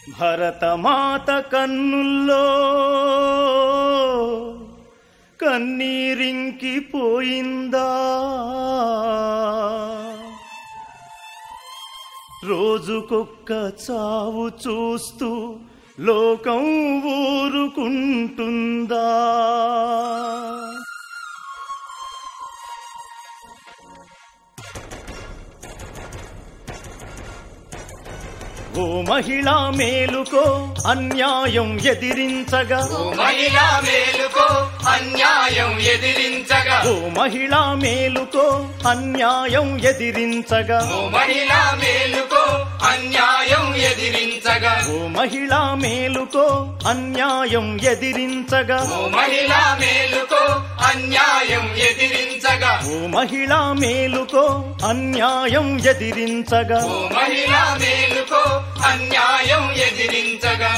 భరతమాత కన్నుల్లో కన్నీరింకి పోయిందా రోజుకొక్క చావు చూస్తూ లోకం ఊరుకుంటుందా ఓ మహిళా మేలుకో అన్యాయం ఎదిరించగా ఓ మహిళా మేలుకో అన్యాయం ఎదిరించగా ఓ మహిళా మేలుకో అన్యాయం ఎదిరించగా ఓ మహిళా మేలుకో అన్యాయం ఎదిరించగా ఓ మహిళా మేలుకో అన్యాయం ఎదిరించగా ఓ మహిళా మేలుకో అన్యాయం ఎదిరించగా ఓ మహిళా మేలుకో అన్యాయం ఎదిరించగా ఓ మహిళా మేలుకో అన్యాయం ఎదిరించగా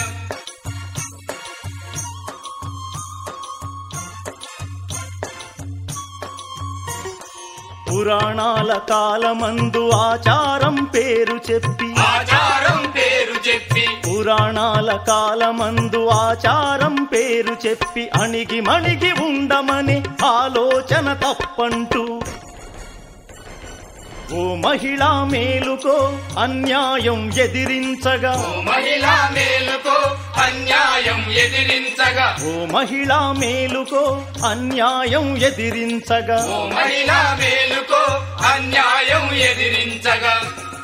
పురాణాల కాలమందు ఆచారం పేరు చెప్పి ఆచారం పేరు చెప్పి పురాణాల కాలమందు ఆచారం పేరు చెప్పి అణిగి మణిగి ఉండమని ఆలోచన తప్పంటూ ఓ మహిళా మేలుకో అన్యాయం ఎదిరించగా ఓ మహిళా మేలుకో అన్యాయం ఎదిరించగా ఓ మహిళా మేలుకో అన్యాయం ఎదిరించగా ఓ మహిళా మేలుకో అన్యాయం ఎదిరించగా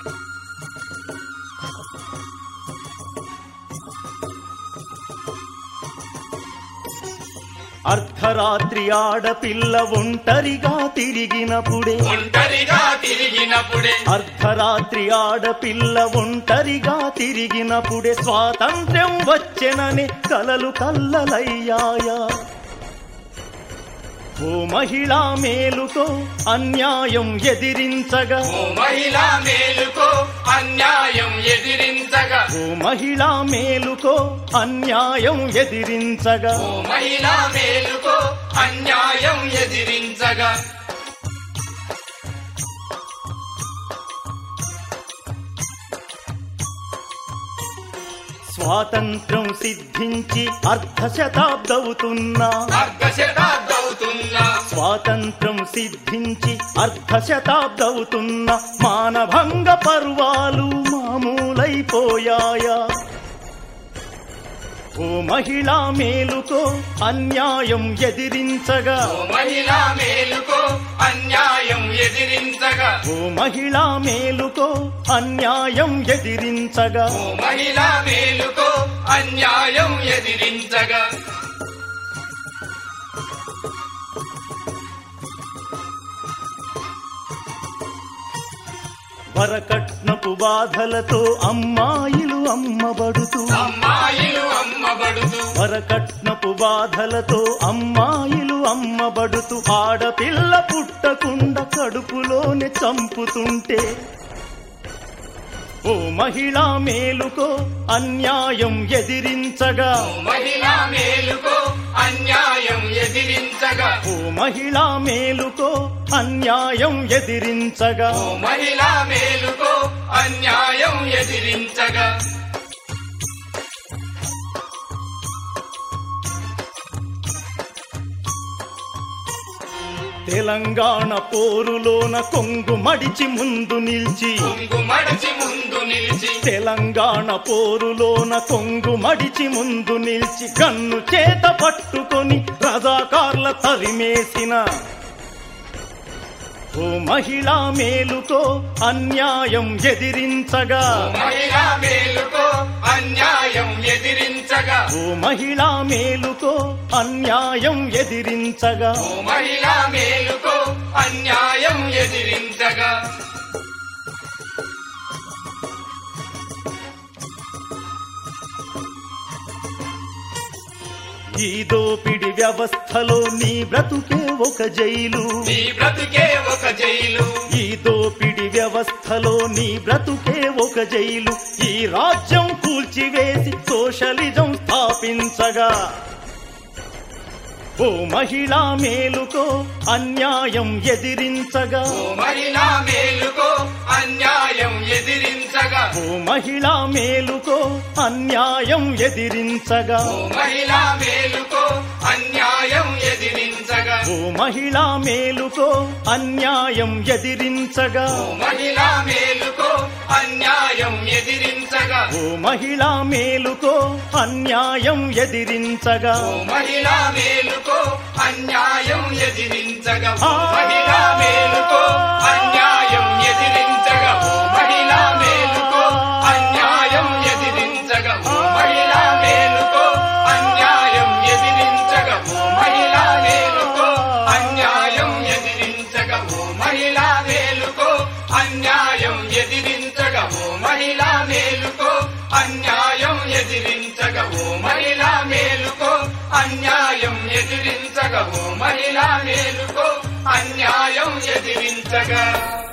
అర్ధరాత్రి ఆడపిల్ల ఒంటరిగా తిరిగినప్పుడే ఒంటరిగా తిరిగినప్పుడే అర్ధరాత్రి ఆడపిల్ల ఒంటరిగా తిరిగినప్పుడే స్వాతంత్ర్యం వచ్చెనని కలలు కల్లలయ్యాయా ఓ మహిళా మేలుకో అన్యాయం ఎదిరించగా ఓ మహిళా మేలుకో అన్యాయం ఎదిరించగా ఓ మహిళా మేలుకో అన్యాయం ఎదిరించగా ఓ మహిళా మేలుకో అన్యాయం ఎదిరించగా స్వాతంత్ర్యం సిద్ధించి అర్ధ శతాబ్దవుతున్నా అర్ధ శతాబ్దవుతున్నా స్వాతంత్ర్యం సిద్ధించి అర్ధ శతాబ్దవుతున్న మానభంగ పర్వాలు మామూలైపోయాయా ఓ మహిళా మేలుకో అన్యాయం ఎదిరించగా ఓ మహిళా మేలుకో అన్యాయం ఎదిరించగా ఓ మహిళా మేలుకో అన్యాయం ఎదిరించగా ఓ మహిళా మేలుకో అన్యాయం ఎదిరించగా వరకట్నపు బాధలతో అమ్మాయిలు అమ్మబడుతూ అమ్మాయిలు అమ్మబడుతూ వరకట్నపు బాధలతో అమ్మాయిలు అమ్మబడుతూ ఆడపిల్ల పుట్టకుండా కడుపులోనే చంపుతుంటే ఓ మహిళా మేలుకో అన్యాయం ఎదిరించగా ఓ మహిళా మేలుకో అన్యాయం ఎదిరించగా ఓ మహిళా మేలుకో అన్యాయం ఎదిరించగా ఓ మహిళా మేలుకో అన్యాయం ఎదిరించగా తెలంగాణ పోరులోన కొంగు మడిచి ముందు నిలిచి కొంగు మడచి ముందు నిలిచి తెలంగాణ పోరులోన కొంగు మడిచి ముందు నిలిచి గన్ను చేత పట్టుకొని రజాకార్ల తరిమేసిన ఓ మహిళా మేలుకో అన్యాయం ఎదిరించగా ఓ మహిళా మేలుకో అన్యాయం ఎదిరించగా ఓ మహిళా మేలుకో అన్యాయం ఎదిరించగా ఓ మహిళా మేలుకో అన్యాయం ఎదిరించగా ఈ దోపిడి వ్యవస్థలో నీ బ్రతుకే ఒక జైలు నీ బ్రతుకే ఒక జైలు ఈ దోపిడి వ్యవస్థలో నీ బ్రతుకే ఒక జైలు ఈ రాజ్యం కూల్చివేసి సోషలిజం స్థాపించగా ఓ మహిళా మేలుకో అన్యాయం ఎదిరించగా ఓ మహిళా మేలుకో అన్యాయం ఎదిరించగా ఓ ఓ మహిళా మేలుకో అన్యాయం ఎదిరించగా ఓ మహిళా మేలుకో అన్యాయం ఎదిరించగా ఓ మహిళా మేలుకో అన్యాయం ఎదిరించగా ఓ మహిళా మేలుకో అన్యాయం ఎదిరించగా ఓ మహిళా మేలుకో అన్యాయం ఎదిరించగా ఓ మహిళా మేలుకో అన్యాయం ఎదిరించగా ఓ మహిళా మేలుకో అన్యాయం ఎదిరించగా ఓ మహిళా మేలుకో అన్యాయం ఎదిరించగా ఓ మహిళా మేలుకో అన్యాయం ఎదిరించగా ఓ మహిళా మేలుకో అన్యాయం ఎదిరించగా ఓ మహిళా మేలుకో అన్యాయం ఎదిరించగా ఓ మహిళా మేలుకో అన్యాయం ఎదిరించగా ఓ మహిళా మేలుకో అన్యాయం ఎదిరించగా ఓ మహిళా మేలుకో అన్యాయం ఎదిరించగా